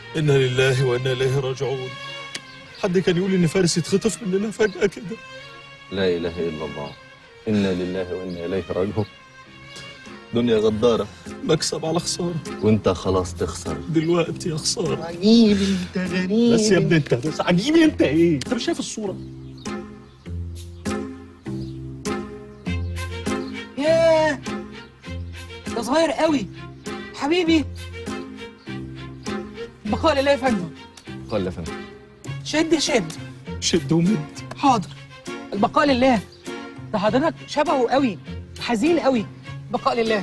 إنا لله وإنا إليه راجعون حد كان يقول إن فارس يتخطف مننا فجأة كده لا إله إلا الله إنا لله وإنا إليه راجعون دنيا غدارة مكسب على خسارة وأنت خلاص تخسر دلوقتي يا خسارة عجيب أنت غريب بس يا ابني أنت بس عجيبي أنت إيه؟ أنت مش شايف الصورة؟ ياه ده صغير قوي حبيبي بقاء لله يا فندم قال يا فندم شد شد شد ومد حاضر البقاء لله ده حضرتك شبهه قوي حزين قوي بقاء لله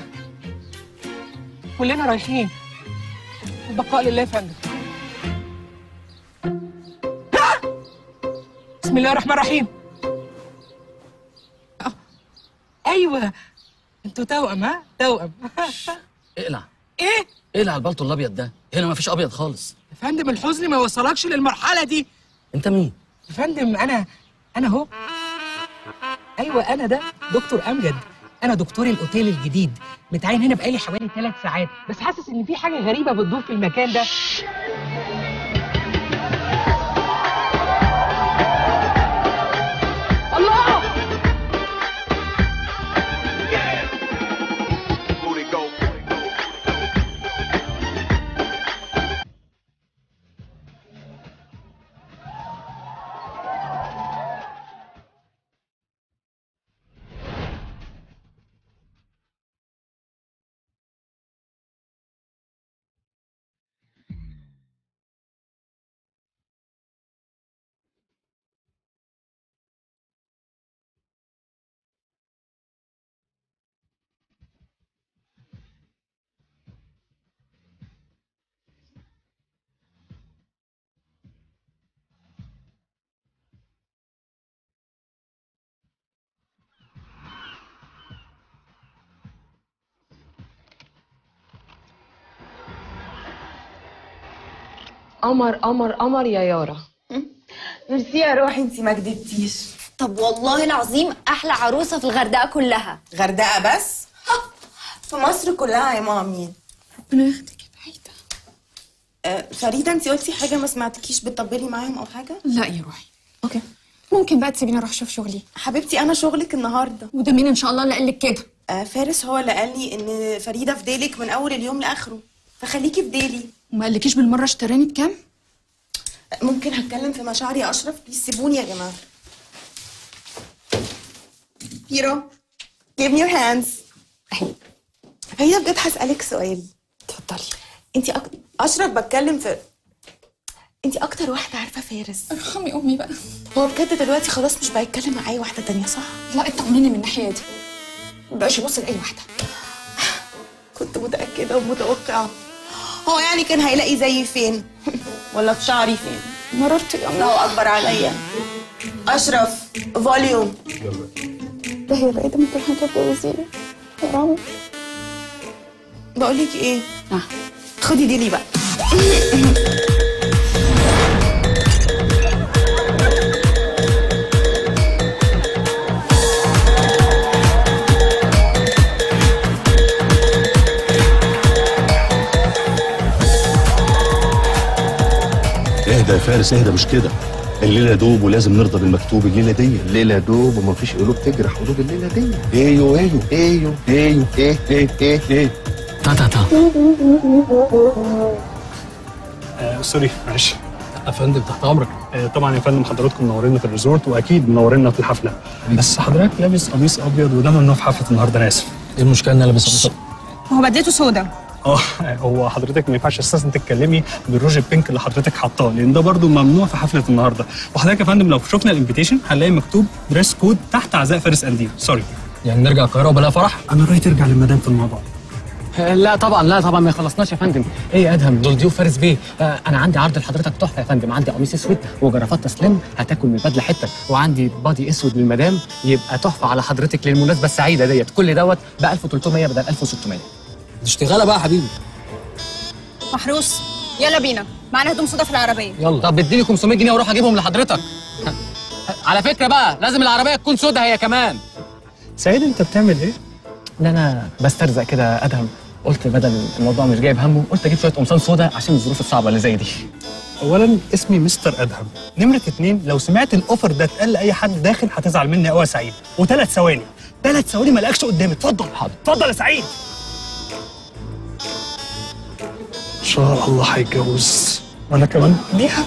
كلنا رايحين البقاء لله يا فندم آه! بسم الله الرحمن الرحيم آه. ايوه انتوا توأم ها توأم اقلع ايه اقلع البلطو الابيض ده هنا مفيش ابيض خالص يا فندم الحزن ما يوصلكش للمرحله دي انت مين يا فندم انا انا اهو ايوه انا ده دكتور امجد انا دكتور الاوتيل الجديد متعين هنا بقالي حوالي ثلاث ساعات بس حاسس ان في حاجه غريبه بتدور في المكان ده الله قمر قمر قمر يا يارا ميرسي يا روحي انتي ما كدبتيش طب والله العظيم احلى عروسه في الغردقه كلها غردقه بس في مصر كلها يا مامي ربنا ياخدك بعيدة آه فريده انتي قلتي حاجه ما سمعتكيش بتطبلي معاهم او حاجه لا يا روحي اوكي ممكن بقى تسيبيني اروح اشوف شغلي حبيبتي انا شغلك النهارده وده مين ان شاء الله اللي قال لك كده آه فارس هو اللي قال لي ان فريده في ديلك من اول اليوم لاخره فخليكي في ديلي وما قالكيش بالمره اشتراني بكام آه، ممكن هتكلم في مشاعري يا اشرف بليز سيبوني يا جماعه هيرو give me your hands فريده بجد هسألك سؤال اتفضلي انتي أك... اشرف بتكلم في انتي اكتر واحده عارفه فارس ارحمي امي بقى هو بجد دلوقتي خلاص مش بيتكلم مع اي واحده تانية صح لا اطمني من الناحيه دي مبقاش يبص لاي واحده كنت متاكده ومتوقعه هو يعني كان هيلاقي زيي فين ولا في شعري فين مررت يا الله اكبر عليا اشرف فوليوم ده هي بعيدة من تروحي تتجوزيني حرام بقول لك ايه آه. خدي دي لي بقى اهدى يا فارس اهدى مش كده الليله دوب ولازم نرضى بالمكتوب الليله دي الليلة دوب ومفيش قلوب تجرح قلوب الليلة دي ايوه ايوه ايوه ايوه ايه ايه ايه ايه تا تا تا آه سوري معلش يا فندم تحت امرك آه طبعا يا فندم حضراتكم منورينا في الريزورت واكيد منورينا في الحفله بس حضرتك لابس قميص ابيض وده ممنوع في حفله النهارده انا اسف ايه المشكله ان انا لابس ابيض هو بدلته سودا اه هو حضرتك ما ينفعش اساسا تتكلمي بالروج البينك اللي حضرتك حاطاه لان ده برضو ممنوع في حفله النهارده وحضرتك يا فندم لو شفنا الانفيتيشن هنلاقي مكتوب دريس كود تحت عزاء فارس انديل سوري يعني نرجع القاهره وبلا فرح انا رايي ترجع للمدام في الموضوع لا طبعا لا طبعا ما يخلصناش يا فندم ايه يا ادهم دول ضيوف فارس بيه آه انا عندي عرض لحضرتك تحفه يا فندم عندي قميص اسود وجرافات تسليم هتاكل من البدله حته وعندي بادي اسود للمدام يبقى تحفه على حضرتك للمناسبه السعيده ديت كل دوت ب 1300 بدل 1600 دي اشتغاله بقى يا حبيبي محروس يلا بينا معانا هدوم سودا في العربيه يلا طب اديني 500 جنيه واروح اجيبهم لحضرتك على فكره بقى لازم العربيه تكون سودا هي كمان سعيد انت بتعمل ايه؟ ان انا بسترزق كده ادهم قلت بدل الموضوع مش جايب همه قلت اجيب شويه قمصان سودا عشان الظروف الصعبه اللي زي دي اولا اسمي مستر ادهم نمره اتنين لو سمعت الاوفر ده اتقال لاي حد داخل هتزعل مني قوي يا سعيد وثلاث ثواني ثلاث ثواني ما لقاكش قدامي اتفضل حاضر. اتفضل يا سعيد ان شاء الله هيتجوز وانا كمان ليها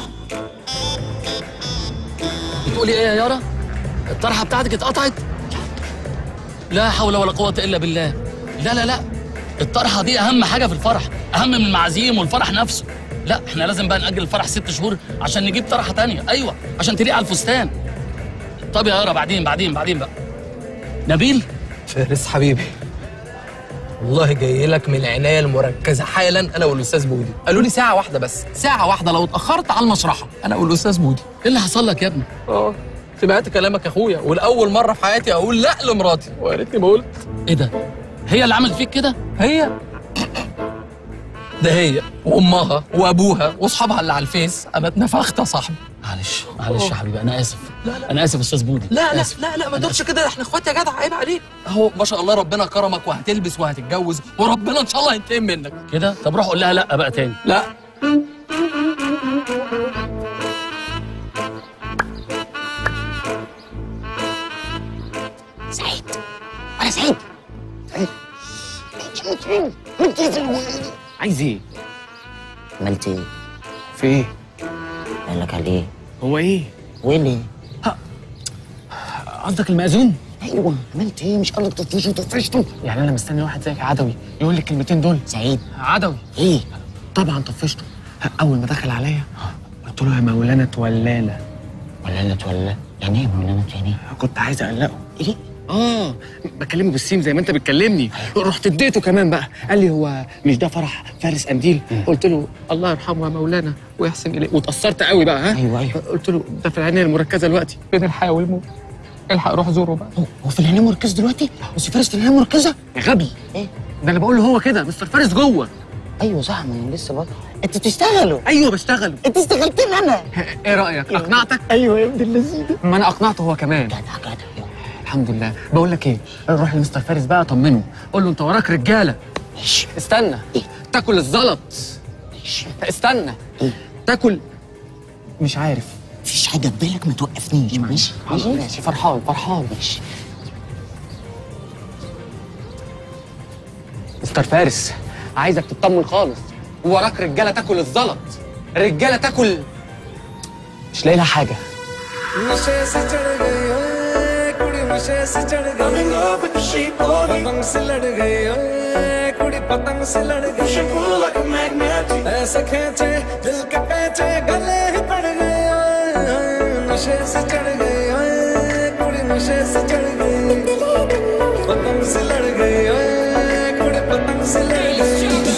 بتقولي ايه يا يارا؟ الطرحه بتاعتك اتقطعت؟ لا حول ولا قوة إلا بالله. لا لا لا الطرحة دي أهم حاجة في الفرح، أهم من المعازيم والفرح نفسه. لا احنا لازم بقى نأجل الفرح ست شهور عشان نجيب طرحة تانية، أيوه عشان تليق على الفستان. طب يا يارا بعدين بعدين بعدين بقى. نبيل فارس حبيبي والله جاي لك من العنايه المركزه حالا انا والاستاذ بودي قالوا لي ساعه واحده بس ساعه واحده لو اتاخرت على المشرحه انا والاستاذ بودي ايه اللي حصل لك يا ابني؟ اه سمعت كلامك يا اخويا ولاول مره في حياتي اقول لا لمراتي ويا ريتني ما قلت ايه ده؟ هي اللي عملت فيك كده؟ هي ده هي وامها وابوها واصحابها اللي على الفيس انا اتنفخت يا صاحبي معلش معلش يا حبيبي أنا آسف. أنا آسف يا أستاذ بودي. لا لا آسف. لا لا ما تقولش كده احنا اخوات يا جدع عيب عليك اهو ما شاء الله ربنا كرمك وهتلبس وهتتجوز وربنا ان شاء الله هينتقم منك كده؟ طب روح قول لها لا بقى تاني. لا سعيد ولا سعيد عايز ايه؟ عملت ايه؟ في ايه؟ قال لك عليه هو ايه؟ ويلي قصدك المأذون؟ ايوه عملت ايه مش قال لك طفشه طفشته يعني انا مستني واحد زيك يا عدوي يقول لي الكلمتين دول سعيد عدوي ايه طبعا طفشته اول ما دخل عليا قلت له يا مولانا تولانا ولا لا تولى يعني ايه مولانا تاني كنت عايز اقلقه ايه اه بكلمه بالسيم زي ما انت بتكلمني رحت اديته كمان بقى قال لي هو مش ده فرح فارس قنديل قلت له الله يرحمه يا مولانا ويحسن اليه واتاثرت قوي بقى ها ايوه ايوه قلت له ده في العنايه المركزه دلوقتي بين الحياه والموت الحق روح زوره بقى هو في العنايه مركز دلوقتي بس فارس في العنايه مركزه يا غبي ايه ده انا بقول له هو كده مستر فارس جوه ايوه صح ما انا لسه بقى انتوا تشتغلوا ايوه بشتغل انت اشتغلتني انا ايه رايك اقنعتك ايوه يا ابن اللذيذ ما انا اقنعته هو كمان جدع جدع يلا. الحمد لله بقول لك ايه روح لمستر فارس بقى طمنه قول له انت وراك رجاله ماشي استنى إيه؟ تاكل الزلط ماشي استنى ايه تاكل مش عارف مفيش حاجه في بالك ما توقفنيش ماشي ماشي ماشي فرحان فرحان ماشي مستر فارس عايزك تطمن خالص وراك رجاله تاكل الزلط رجاله تاكل مش لاقي لها حاجه नशे से चढ़ गई ओए कुड़ी नशे से चढ़ गई पतंग से लड़ गई ओए कुड़ी पतंग से लड़ गई ऐसे खेचे दिल के पेचे गले ही पड़ गए ओए नशे से चढ़ गई ओए कुड़ी नशे से चढ़ गई पतंग से लड़ गई ओए कुड़ी पतंग से लड़ गई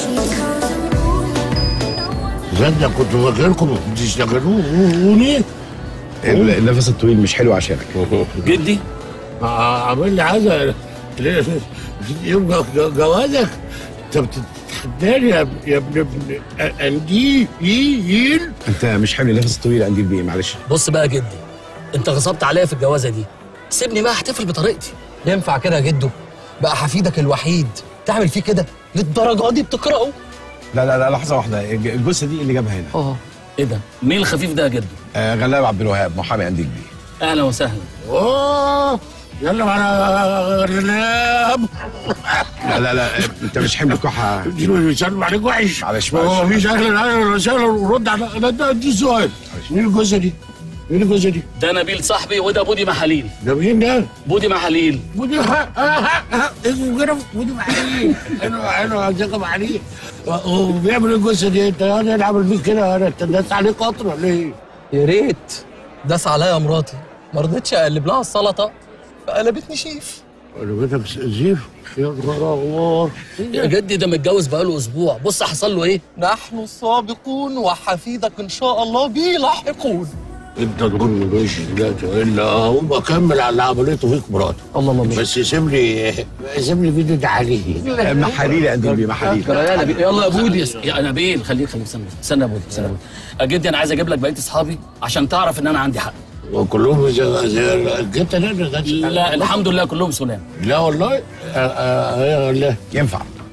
بجد كنت فاكركم بتشتغلوني ال- النفس الطويل مش حلو عشانك جدي عامل لي حاجه ليه- يوم ج- جوازك انت بتتحداني يا ابن- يا ابن ابن قنديل انت مش حامل النفس الطويل قنديل بيه معلش بص بقى يا جدي انت غصبت عليا في الجوازه دي سيبني بقى احتفل بطريقتي ينفع كده يا جدو بقى حفيدك الوحيد تعمل فيه كده للدرجه دي بتقراه لا لا لا لحظه واحده الج- الجثه دي اللي جابها هنا اه ايه ده مين الخفيف ده يا جدو آه غلاب عبد الوهاب محامي قنديل بيه اهلا وسهلا اوه يلا معانا غلاب لا لا لا انت مش حمل كحه بيسلم عليك وحش معلش هو معلش مفيش اهلا اهلا وسهلا ورد على انا ده دي سؤال مين الجثه دي؟ مين الجثه دي؟ ده نبيل صاحبي وده بودي محاليل ده مين ده؟ بودي محاليل ودي ها ها ها اسمه كده ودي معاليه انا انا عايزك معاليه وبيعمل الجثه دي انت انا اللي عامل فيك كده انا انت داس عليك قطره ليه؟ يا ريت داس عليا مراتي ما رضيتش اقلب لها السلطه فقلبتني شيف انا بيتك زيف يا نهار الله يا جدي ده متجوز بقاله اسبوع بص حصل له ايه نحن السابقون وحفيدك ان شاء الله بي لاحقون انت تقول مش لا الا هو اكمل على اللي عملته فيك مراتي الله الله بس سيب لي سيب لي فيديو عليه محاليل يا قنديل بيه محاليل يا نبيل يلا يا بودي يا نبيل خليك خليك استنى استنى يا بودي استنى يا بودي يا جدي انا عايز اجيب لك بقيه اصحابي عشان تعرف ان انا عندي حق وكلهم زي زي الجته ده لا الحمد لله كلهم سلام لا والله آه، آه، آه، لا ينفع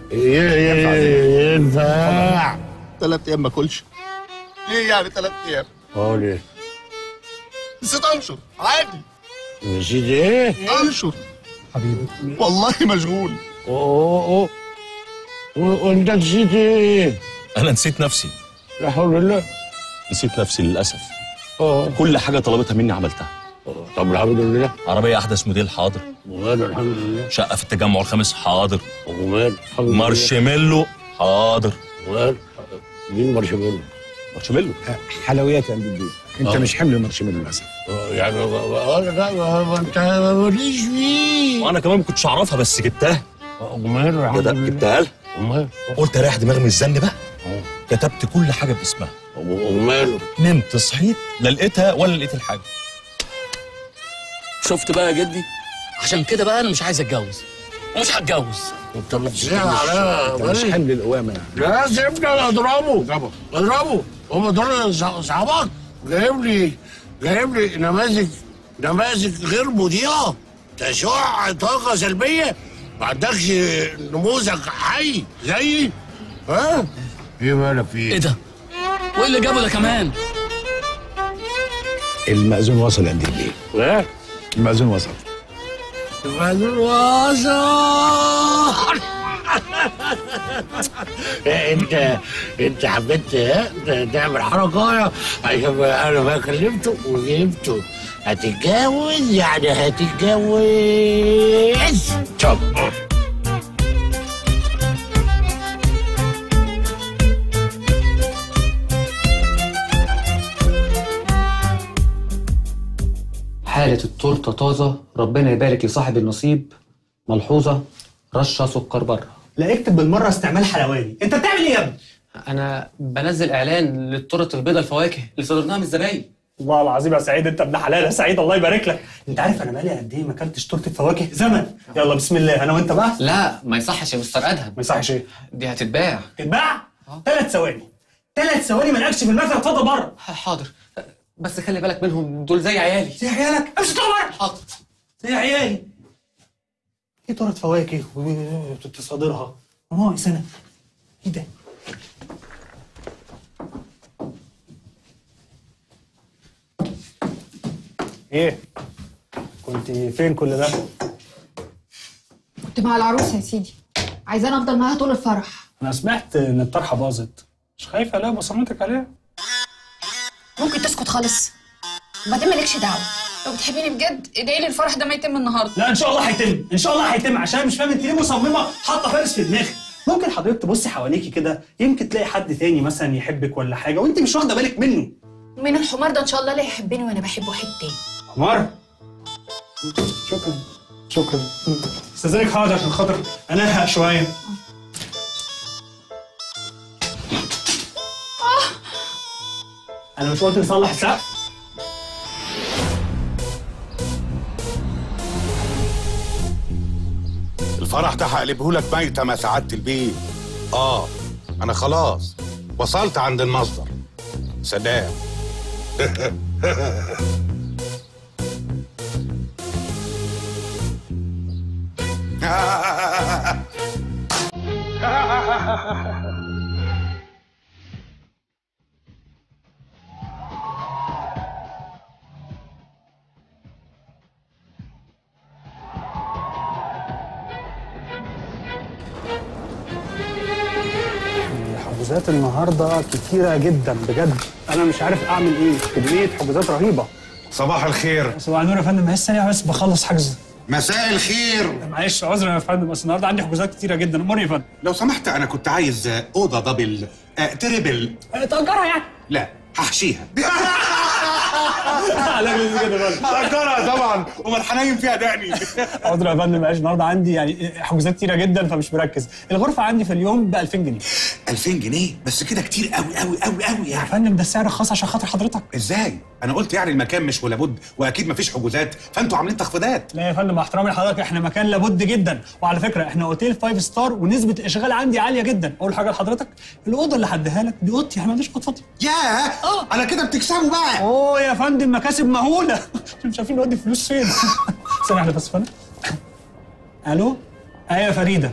ينفع ثلاث ايام ما اكلش ليه يعني ثلاث ايام؟ اه ليه؟ نسيت انشر عادي نسيت ايه؟ انشر حبيبي والله مشغول اوه اوه و- وانت نسيت ايه؟ انا نسيت نفسي لا حول الله نسيت نفسي للاسف اه كل حاجه طلبتها مني عملتها طب الحمد لله عربيه احدث موديل حاضر وماله الحمد لله شقه في التجمع الخامس حاضر وماله الحمد لله مارشميلو حاضر وماله مين مارشميلو؟ مارشميلو حلويات يا عند البيت انت آه. مش حمل مارشميلو للاسف آه، يعني اه لا ما ما انت ماليش فيه وانا كمان ما كنتش اعرفها بس جبتها وماله ده الحمد ده لله جبتها لها وماله قلت اريح دماغي من الزن بقى كتبت كل حاجه باسمها وماله نمت صحيت لا لقيتها ولا لقيت الحاجه شفت بقى يا جدي عشان كده بقى انا مش عايز اتجوز ومش هتجوز انت بتصيح عليا انت مش حمل القوامه يعني لا سيبني انا اضربه اضربه اضربه هم دول ص- صحابك جايب لي جايب لي نماذج نماذج غير مضيئه تشع طاقه سلبيه ما عندكش نموذج حي زيي ها ايه مالك في ايه ده وايه اللي جابه ده كمان المأذون وصل عند البيت ايه المأذون وصل المأذون وصل انت انت حبيت ها، تعمل حركه عشان انا ما كلمته وجبته هتتجوز يعني هتتجوز طب حالة التورتة طازة ربنا يبارك لصاحب النصيب ملحوظة رشة سكر بره لا اكتب بالمره استعمال حلواني انت بتعمل ايه يا ابني أنا بنزل إعلان للتورت البيضة الفواكه اللي صدرناها من الزباين والله العظيم يا سعيد انت ابن حلال يا سعيد الله يبارك لك انت عارف انا بقالي قد ايه ما اكلتش تورته فواكه زمن يلا بسم الله انا وانت بقى لا ما يصحش يا مستر أدهم ما يصحش ايه دي هتتباع اتباع ثلاث ثواني ثلاث ثواني مالكش في المكتب اتفضل بره حاضر بس خلي بالك منهم دول زي عيالي زي عيالك امشي طلع بره حاضر زي عيالي ايه تورته فواكه وتصادرها ناقص انا ايه ده ايه كنت فين كل ده كنت مع العروسه يا سيدي عايزاني افضل معاها طول الفرح انا سمعت ان الطرحه باظت مش خايفه لا بصمتك عليها ممكن تسكت خالص وبعدين مالكش دعوه لو بتحبيني بجد ادعي لي الفرح ده ما يتم النهارده لا ان شاء الله هيتم ان شاء الله هيتم عشان مش فاهم انت ليه مصممه حاطه فارس في دماغك ممكن حضرتك تبصي حواليكي كده يمكن تلاقي حد تاني مثلا يحبك ولا حاجه وانت مش واخده بالك منه من الحمار ده ان شاء الله لا يحبني وانا بحب واحد تاني عمار شكرا شكرا استاذنك حاضر عشان خاطر انهق شويه انا مش قلت نصلح السقف الفرح ده هقلبه لك ميتة ما سعادة البيت اه انا خلاص وصلت عند المصدر سلام حجوزات النهارده كتيره جدا بجد انا مش عارف اعمل ايه كميه حجوزات رهيبه صباح الخير صباح النور يا فندم معلش ثانيه بس بخلص حجز مساء الخير معلش عذرا يا فندم بس النهارده عندي حجوزات كتيره جدا اموري يا فندم لو سمحت انا كنت عايز اوضه دبل آه تريبل تأجرها يعني لا هحشيها لا بس كده يا فندم هأجرها طبعا امال هنايم فيها دقني عذرا يا فندم معلش النهارده عندي يعني حجوزات كتيره جدا فمش مركز الغرفه عندي في اليوم ب 2000 جنيه 2000 جنيه بس كده كتير قوي قوي قوي قوي يا يعني فندم ده السعر الخاص عشان خاطر حضرتك ازاي انا قلت يعني المكان مش ولا بد واكيد مفيش حجوزات فانتوا عاملين تخفيضات لا يا فندم مع احترامي لحضرتك احنا مكان لابد جدا وعلى فكره احنا اوتيل فايف ستار ونسبه الاشغال عندي عاليه جدا اقول حاجه لحضرتك الاوضه اللي هديها لك دي اوضتي احنا ما عندناش اوضه فاضيه ياه على كده بتكسبوا بقى اوه يا فندم مكاسب مهوله مش عارفين نودي فلوس فين ثانيه واحده بس يا فندم الو ايه يا فريده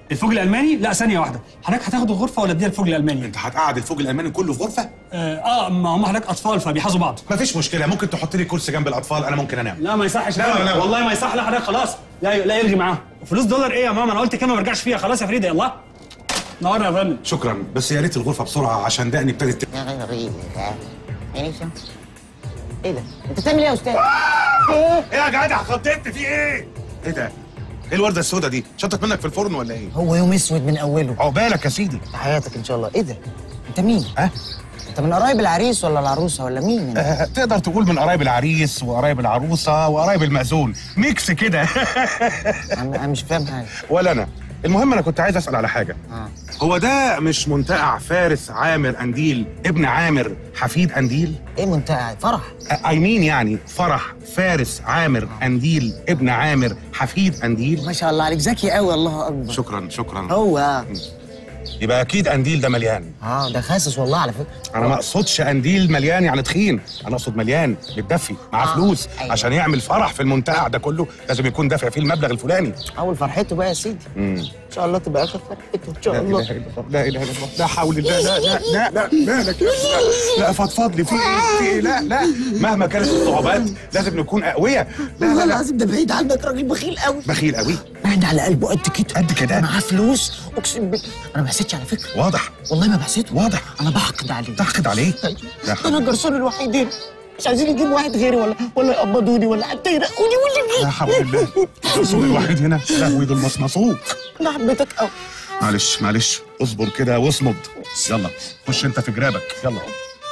الفوج الالماني لا ثانيه واحده حضرتك هتاخد الغرفه ولا اديها الفوج الالماني انت هتقعد الفوج الالماني كله في غرفه اه, آه ما هم حضرتك اطفال فبيحازوا بعض مفيش مشكله ممكن تحط لي كرسي جنب الاطفال انا ممكن انام لا ما يصحش لا، لا، لا. والله ما يصح لا حضرتك خلاص لا لا يلغي معاهم فلوس دولار ايه يا ماما انا قلت كلمه ما برجعش فيها خلاص يا فريده يلا نورنا يا فندم شكرا بس يا ريت الغرفه بسرعه عشان دقني ابتدت يا غريب ايه ده؟ ايه ده؟ انت بتعمل ايه يا استاذ؟ ايه يا جدع خطيت في ايه ايه ده ايه الورده السوداء دي شطت منك في الفرن ولا ايه هو يوم اسود من اوله عقبالك يا سيدي في حياتك ان شاء الله ايه ده؟ انت مين؟ ها؟ انت من قرايب العريس ولا العروسه ولا مين؟ انت؟ آه تقدر تقول من قرايب العريس وقرايب العروسه وقرايب المأذون ميكس كده انا أنا مش فاهم حاجه ولا انا المهم انا كنت عايز اسال على حاجه اه هو ده مش منتقع فارس عامر انديل ابن عامر حفيد انديل ايه منتقع فرح اي مين يعني فرح فارس عامر انديل ابن عامر حفيد انديل ما شاء الله عليك ذكي قوي الله اكبر شكرا شكرا هو يبقى اكيد انديل ده مليان اه ده خاسس والله على فكره انا ما اقصدش انديل مليان يعني تخين انا اقصد مليان متدفي معاه آه، فلوس أيوة. عشان يعمل فرح في المنتقع ده كله لازم يكون دافع فيه المبلغ الفلاني اول فرحته بقى يا سيدي امم ان شاء الله تبقى اخر فرحته ان لا شاء اله الله الا الله لا اله الا الله لا حول الله لا لا لا لا مالك يا أستاذ؟ لا فضفض لي في ايه في ايه لا لا مهما كانت الصعوبات لازم نكون اقوياء لا والله لا لا العظيم ده بعيد عنك راجل بخيل قوي بخيل قوي بعد على قلبه قد كده قد كده معاه فلوس اقسم بالله انا ما حسيتش على فكره واضح والله ما بحسيته واضح انا بحقد عليه تحقد عليه لا انا حول الجرسون الوحيد هنا مش عايزين يجيب واحد غيري ولا ولا يقبضوني ولا حتى يرقوني ولا لا حول الله الرسول الوحيد هنا لهوي دول مصمصوك انا حبيتك قوي معلش معلش اصبر كده واصمد يلا خش انت في جرابك يلا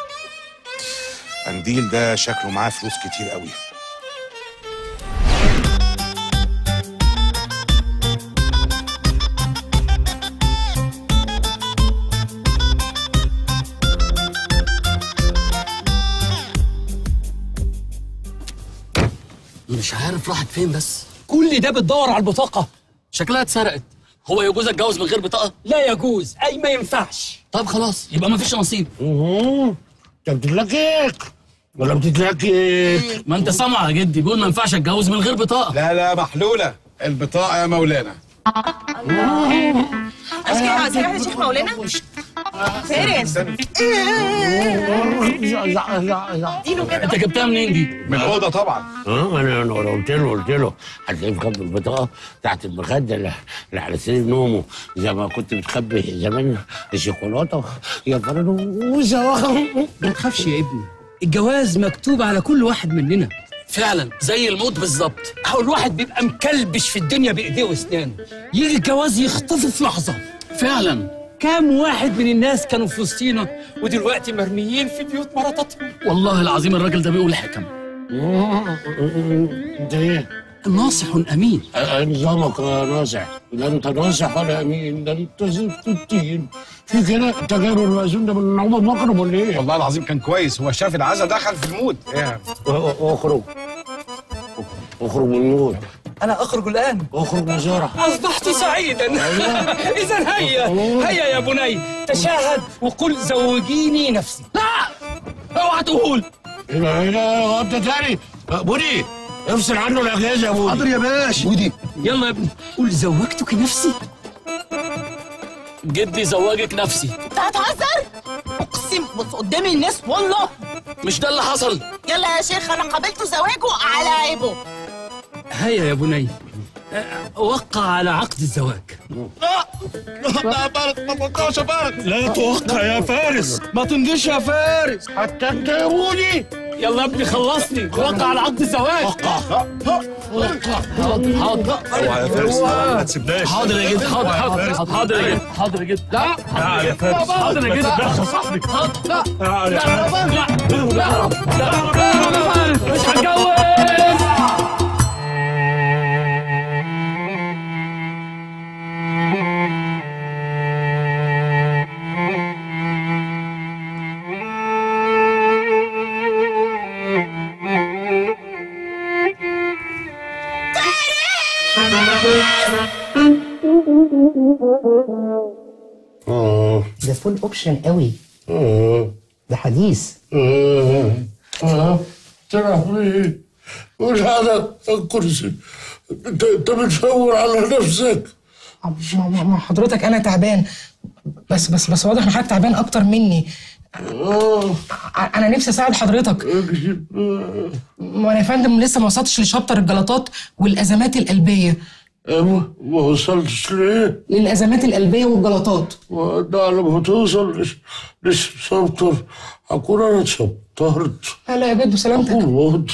قنديل ده شكله معاه فلوس كتير قوي مش عارف راحت فين بس كل ده بتدور على البطاقه شكلها اتسرقت هو يجوز اتجوز من غير بطاقه لا يجوز اي ما ينفعش طب خلاص يبقى ما فيش نصيب انت بتتلكك ولا بتتلكك ما انت سامع يا جدي بيقول ما ينفعش اتجوز من غير بطاقه لا لا محلوله البطاقه يا مولانا عايز كده عايز يا شيخ مولانا فارس اديله كده انت جبتها منين دي؟ من الاوضه طبعا اه انا انا قلت له قلت له هتلاقيه مخبي البطاقه تحت المخده اللي اللي على سرير نومه زي ما كنت بتخبي زمان الشوكولاته يا فرنوزه ما تخافش يا ابني الجواز مكتوب على كل واحد مننا فعلا زي الموت بالظبط هو الواحد بيبقى مكلبش في الدنيا بايديه واسنانه يجي الجواز يخطفه في لحظه فعلا كام واحد من الناس كانوا في وسطينا ودلوقتي مرميين في بيوت مراتاتهم والله العظيم الراجل ده بيقول حكم ده ايه؟ ناصح امين آه، نظامك يا ناصح لا انت ناصح ولا امين ده انت زفت التين في كده انت جايب المأذون ده من عمر مكرم ولا ايه؟ والله العظيم كان كويس هو شاف العزا دخل في المود ايه اخرج اخرج من الموت انا اخرج الان اخرج مزارع اصبحت سعيدا اذا هيا هيا يا بني تشاهد وقل زوجيني نفسي لا اوعى تقول ايه ده ايه ده هو انت تاني بودي افصل عنه الاجهزه يا بودي حاضر يا باشا ودي يلا يا ابني قل زوجتك نفسي جدي زواجك نفسي انت هتهزر اقسم بص قدام الناس والله مش ده اللي حصل يلا يا شيخ انا قابلته زواجه على عيبه هيا يا بني أه، وقع على عقد الزواج لا توقع يا فارس ما تمضيش يا فارس حتى انت يا بودي يلا يا ابني خلصني وقع على عقد الزواج حاضر حاضر اوعى يا فارس ما تسيبناش حاضر يا جدي حاضر حاضر حاضر يا جدي حاضر يا جدي لا تعال يا فارس حاضر يا ما جدي تسيبناش يا صاحبي حاضر لا تعال يا لا فارس لا لا لا مش هتجوز اه ده فول اوبشن قوي اه ده حديث اه اه ترى مش هذا الكرسي انت انت بتشاور على نفسك ما- ما ما حضرتك انا تعبان بس بس بس واضح ان حضرتك تعبان اكتر مني ع- انا نفسي اساعد حضرتك ما انا يا فندم لسه ما وصلتش لشابتر الجلطات والازمات القلبيه ما ما وصلتش ليه؟ للازمات القلبيه والجلطات ده لما توصل لش- للشابتر هكون انا اتشطرت هلا يا جدو سلامتك موت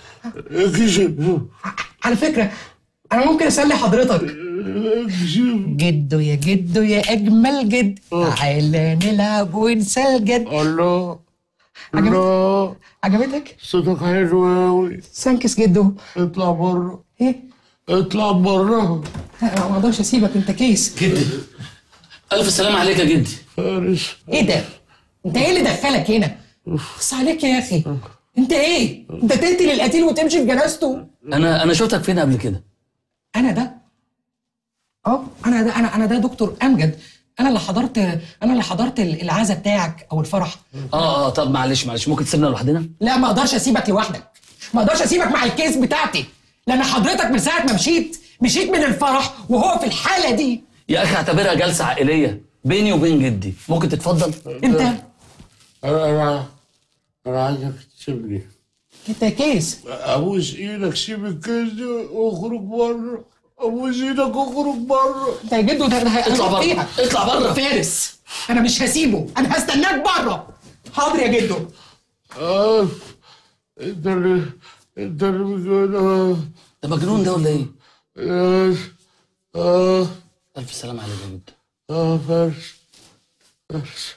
على فكره انا ممكن اسلي حضرتك جدو يا جدو يا اجمل جد تعالى نلعب ونسى الجد الله عجبتك عجبتك صوتك حلو قوي سانكس جدو اطلع بره ايه اطلع بره لا، ما اقدرش اسيبك انت كيس جدي الف سلام عليك يا جدي فارس ايه ده انت ايه اللي دخلك هنا بص عليك يا اخي انت ايه انت تقتل القتيل وتمشي في جنازته انا انا شفتك فين قبل كده انا ده اه انا ده انا انا ده دكتور امجد انا اللي حضرت انا اللي حضرت العزا بتاعك او الفرح اه اه طب معلش معلش ممكن تسيبنا لوحدنا لا ما اقدرش اسيبك لوحدك ما اقدرش اسيبك مع الكيس بتاعتي لان حضرتك من ساعه ما مشيت مشيت من الفرح وهو في الحاله دي يا اخي اعتبرها جلسه عائليه بيني وبين جدي ممكن تتفضل انت انا انا انا عايزك تسيبني انت كيس ابوس ايدك سيب الكيس ده واخرج بره ابوس ايدك واخرج بره انت يا جدو ده ده اطلع بره. فيها. اطلع بره. فارس انا مش هسيبه انا هستناك بره حاضر يا جدو اه انت اللي انت اللي بتقول ده مجنون ده ولا ايه؟ اه اه الف سلام عليك يا جدي اه فارس فارس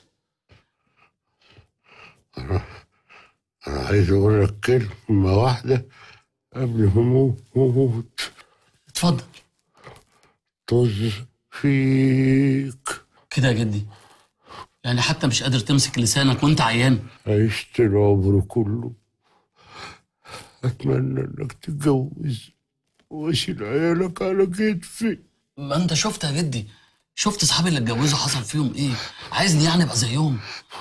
انا انا عايز اقول لك كلمه واحده قبل ما اموت اتفضل طز فيك كده يا جدي يعني حتى مش قادر تمسك لسانك وانت عيان عشت العمر كله اتمنى انك تتجوز واشيل عيالك على كتفي ما انت شفت يا جدي شفت اصحابي اللي اتجوزوا حصل فيهم ايه عايزني يعني ابقى زيهم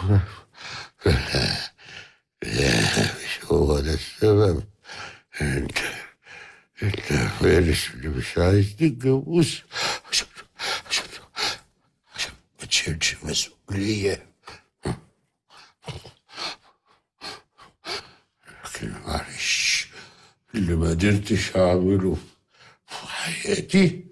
لا مش هو ده السبب انت انت فارس اللي مش عايز تتجوز عشان عشان عشان ما تشيلش مسؤولية لكن معلش اللي ما قدرتش اعمله في حياتي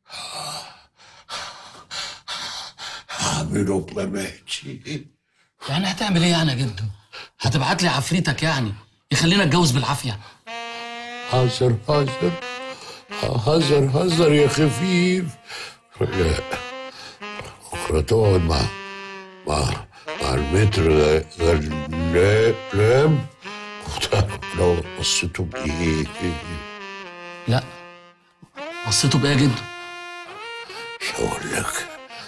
هعمله بمماتي يعني هتعمل ايه يعني يا جدو هتبعت لي عفريتك يعني يخلينا اتجوز بالعافيه حذر حذر حذر حذر يا خفيف لا بكرة تقعد مع مع مع المتر غ- غلام وتعرف لو بصيته بإيه لا بصيته بايه يا جدو مش هقول لك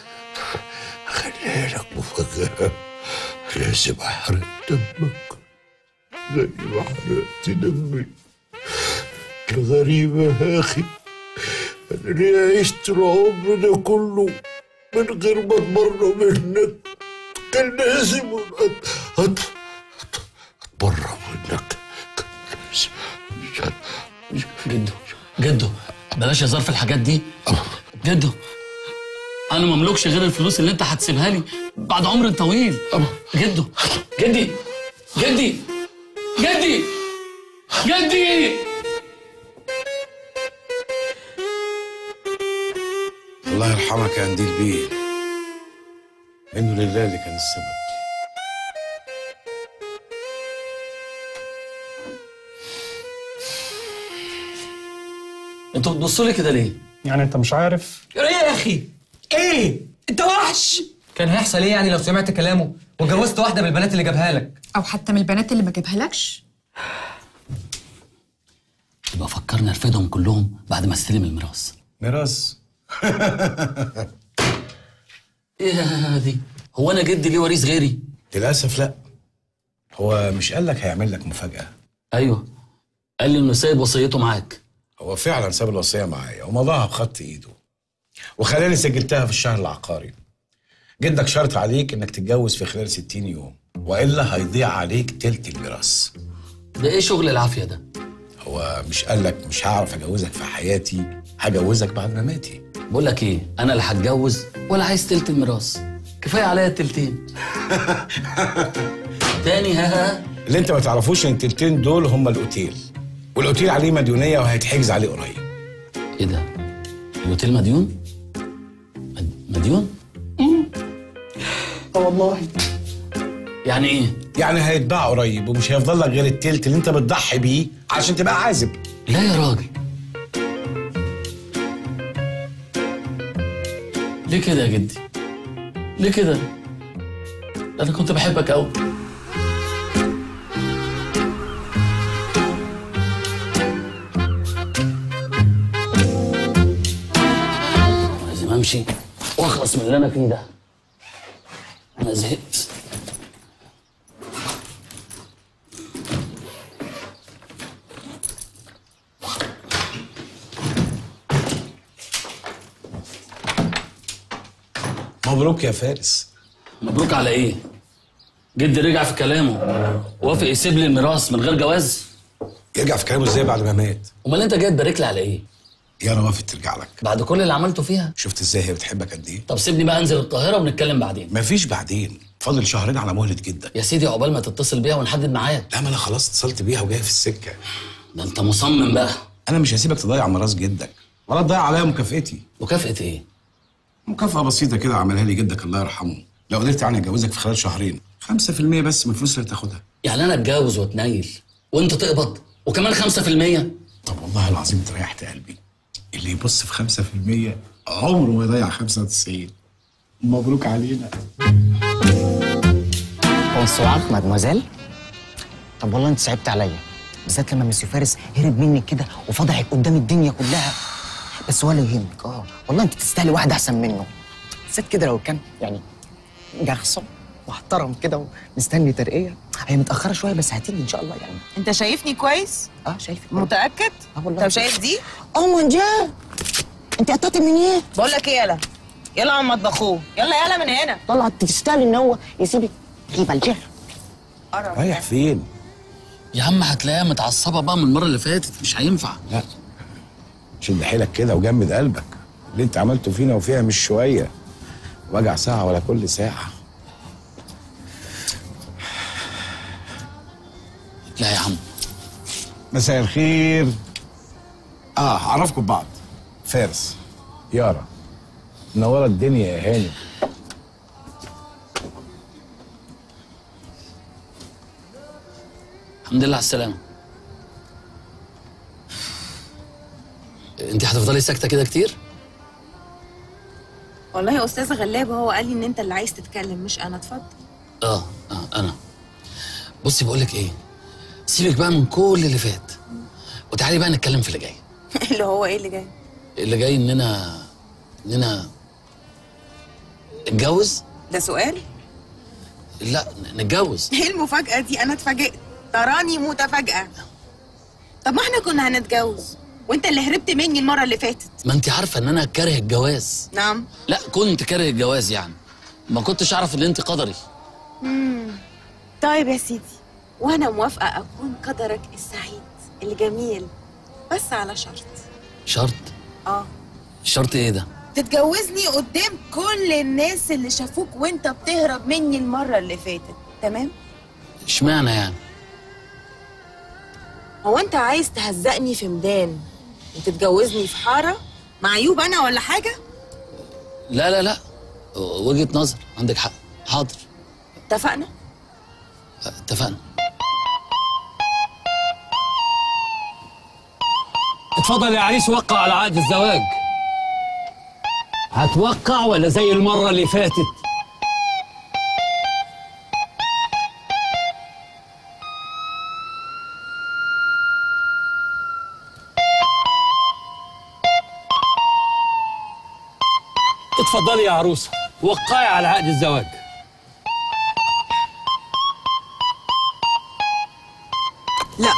خليها لك مفاجأة لازم أحرق دمك زي ما حرقت دمي الغريبة يا أخي أنا ليه عشت العمر ده كله من غير ما أتبرى منك كان لازم أت- أت- أت- أتبرى منك كان لازم جدو جدو بلاش هزار في الحاجات دي جدو انا مملكش غير الفلوس اللي انت هتسيبها لي بعد عمر طويل جدو جدي جدي جدي جدي الله يرحمك يا قنديل بيه انه لله اللي كان السبب انتوا بتبصوا لي كده ليه؟ يعني انت مش عارف ايه يا اخي ايه انت وحش كان هيحصل ايه يعني لو سمعت كلامه واتجوزت واحده من البنات اللي جابها لك او حتى من البنات اللي ما جابهالكش يبقى فكرني ارفدهم كلهم بعد ما استلم الميراث ميراث ايه يا دي هو انا جدي ليه وريث غيري للاسف لا هو مش قال لك هيعمل لك مفاجاه ايوه قال لي انه سايب وصيته معاك هو فعلا ساب الوصيه معايا ومضاها بخط ايده وخلاني سجلتها في الشهر العقاري جدك شرط عليك انك تتجوز في خلال 60 يوم والا هيضيع عليك تلت الميراث ده ايه شغل العافيه ده هو مش قال لك مش هعرف اجوزك في حياتي هجوزك بعد مماتي بقول لك ايه انا لا هتجوز ولا عايز تلت الميراث كفايه عليا التلتين تاني ها ها اللي انت ما تعرفوش ان التلتين دول هم الاوتيل والاوتيل عليه مديونيه وهيتحجز عليه قريب ايه ده الاوتيل مديون مد- مديون اه والله يعني ايه يعني هيتباع قريب ومش هيفضل لك غير التلت اللي انت بتضحي بيه عشان تبقى عازب لا يا راجل ليه كده يا جدي ليه كده ده انا كنت بحبك قوي لازم امشي واخلص من اللي انا فيه ده انا زهقت مبروك يا فارس مبروك على ايه جدي رجع في كلامه وافق يسيب لي الميراث من غير جواز يرجع في كلامه ازاي بعد ما مات امال انت جاي تبارك لي على ايه يارا وافت ترجع لك بعد كل اللي عملته فيها شفت ازاي هي بتحبك قد ايه طب سيبني بقى انزل القاهره ونتكلم بعدين مفيش بعدين فاضل شهرين على مهله جدك يا سيدي عقبال ما تتصل بيها ونحدد ميعاد لا ما انا خلاص اتصلت بيها وجايه في السكه ده انت مصمم بقى انا مش هسيبك تضيع ميراث جدك ولا تضيع عليا مكافئتي مكافأة ايه؟ مكافأة بسيطة كده عملها لي جدك الله يرحمه لو قدرت يعني اتجوزك في خلال شهرين 5% بس من الفلوس اللي تاخدها يعني انا اتجوز واتنيل وانت تقبض وكمان 5% طب والله العظيم انت ريحت قلبي اللي يبص في 5% عمره ما يضيع 95 مبروك علينا بونسوار مادموزيل طب والله انت صعبت عليا بالذات لما مسيو فارس هرب منك كده وفضحك قدام الدنيا كلها بس ولا يهمك اه والله انت تستاهلي واحد احسن منه بالذات كده لو كان يعني جرسون محترم كده ومستني ترقيه هي متاخره شويه بس هتيجي ان شاء الله يعني انت شايفني كويس اه شايفك متاكد اه والله طب شايف دي اه من جا انت قطعت من ايه بقول لك ايه يلا يلا عم مطبخوه يلا يلا من هنا طلع تستاهل ان هو يسيبك يبقى الجهل رايح فين؟ يا عم هتلاقيها متعصبه بقى من المره اللي فاتت مش هينفع لا شد حيلك كده وجمد قلبك اللي انت عملته فينا وفيها مش شويه وجع ساعه ولا كل ساعه لا يا عم مساء الخير اه اعرفكم ببعض فارس يارا منوره الدنيا يا هاني الحمد لله على السلامه انت هتفضلي ساكته كده كتير والله يا استاذ غلاب هو قال لي ان انت اللي عايز تتكلم مش انا اتفضل اه اه انا بصي بقول لك ايه سيبك بقى من كل اللي فات وتعالي بقى نتكلم في اللي جاي اللي هو ايه اللي جاي اللي جاي اننا اننا نتجوز ده سؤال لا نتجوز ايه المفاجاه دي انا اتفاجئت تراني متفاجئه طب ما احنا كنا هنتجوز وانت اللي هربت مني المره اللي فاتت ما انت عارفه ان انا كاره الجواز نعم لا كنت كاره الجواز يعني ما كنتش اعرف ان انت قدري مم. طيب يا سيدي وانا موافقه اكون قدرك السعيد الجميل بس على شرط شرط اه شرط ايه ده تتجوزني قدام كل الناس اللي شافوك وانت بتهرب مني المره اللي فاتت تمام اشمعنى يعني هو انت عايز تهزقني في ميدان وتتجوزني في حاره مع عيوب انا ولا حاجه لا لا لا وجهه نظر عندك حق حاضر اتفقنا اتفقنا اتفضل يا عريس وقع على عقد الزواج هتوقع ولا زي المرة اللي فاتت اتفضلي يا عروسة وقعي على عقد الزواج لا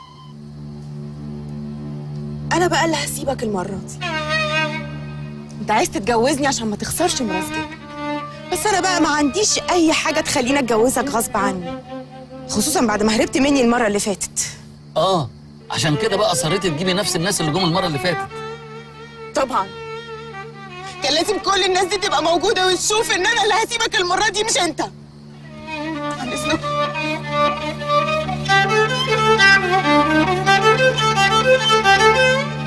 انا بقى اللي هسيبك المره دي انت عايز تتجوزني عشان ما تخسرش مراتك بس انا بقى ما عنديش اي حاجه تخليني اتجوزك غصب عني خصوصا بعد ما هربت مني المره اللي فاتت اه عشان كده بقى اصريتي تجيبي نفس الناس اللي جم المره اللي فاتت طبعا كان لازم كل الناس دي تبقى موجوده وتشوف ان انا اللي هسيبك المره دي مش انت عن اذنكم Thank you.